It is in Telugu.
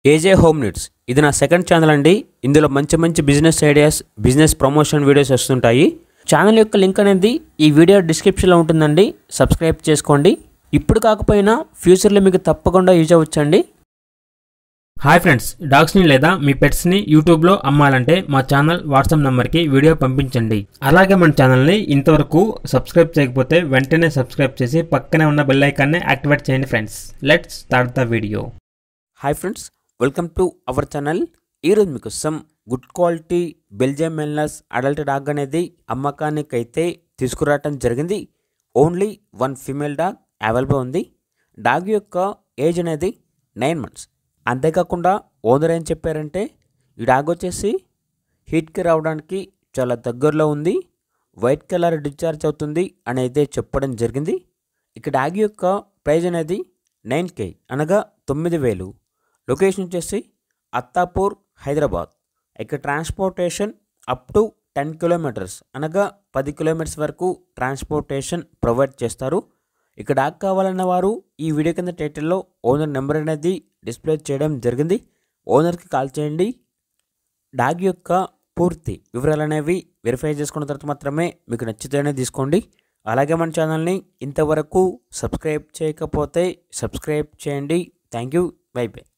ఏజే హోమ్ నీడ్స్ ఇది నా సెకండ్ ఛానల్ అండి ఇందులో మంచి మంచి business ideas business promotion videos వస్తుంటాయి ఛానల్ యొక్క లింక్ అనేది ఈ వీడియో డిస్క్రిప్షన్లో ఉంటుందండి సబ్స్క్రైబ్ చేసుకోండి ఇప్పుడు కాకపోయినా ఫ్యూచర్లో మీకు తప్పకుండా యూజ్ అవ్వచ్చండి హాయ్ ఫ్రెండ్స్ డాగ్స్ని లేదా మీ పెట్స్ని యూట్యూబ్లో అమ్మాలంటే మా ఛానల్ వాట్సాప్ నెంబర్కి వీడియో పంపించండి అలాగే మన ఛానల్ని ఇంతవరకు సబ్స్క్రైబ్ చేయకపోతే వెంటనే సబ్స్క్రైబ్ చేసి పక్కనే ఉన్న బెల్ ఐకాన్ని యాక్టివేట్ చేయండి friends let's start the video hi friends welcome to our channel ఈరోజు మీకు some good quality Belgium Malinois adult dog అనేది అమ్మకానికి అయితే తీసుకురావటం జరిగింది only one female dog available ఉంది డాగ్ యొక్క ఏజ్ అనేది నైన్ మంత్స్ అంతేకాకుండా ఓనర్ ఏం చెప్పారంటే ఈ డాగ్ వచ్చేసి హీట్కి రావడానికి చాలా దగ్గరలో ఉంది వైట్ కలర్ డిశ్చార్జ్ అవుతుంది అని అయితే చెప్పడం జరిగింది ఇక డాగ్ యొక్క ప్రైజ్ అనేది నైన్ కే అనగా తొమ్మిది వేలు లొకేషన్ వచ్చేసి అత్తాపూర్ హైదరాబాద్ ఇక transportation up to ten kilometers అనగా పది కిలోమీటర్స్ వరకు ట్రాన్స్పోర్టేషన్ ప్రొవైడ్ చేస్తారు ఇక డాగ్ కావాలన్న వారు ఈ వీడియో కింద టైటిల్లో ఓనర్ నెంబర్ అనేది డిస్ప్లే చేయడం జరిగింది ఓనర్కి కాల్ చేయండి డాగ్ యొక్క పూర్తి వివరాలు అనేవి వెరిఫై చేసుకున్న తర్వాత మాత్రమే మీకు నచ్చితేనే తీసుకోండి అలాగే మన ఛానల్ని ఇంతవరకు సబ్స్క్రైబ్ చేయకపోతే సబ్స్క్రైబ్ చేయండి థ్యాంక్ యూ బై బై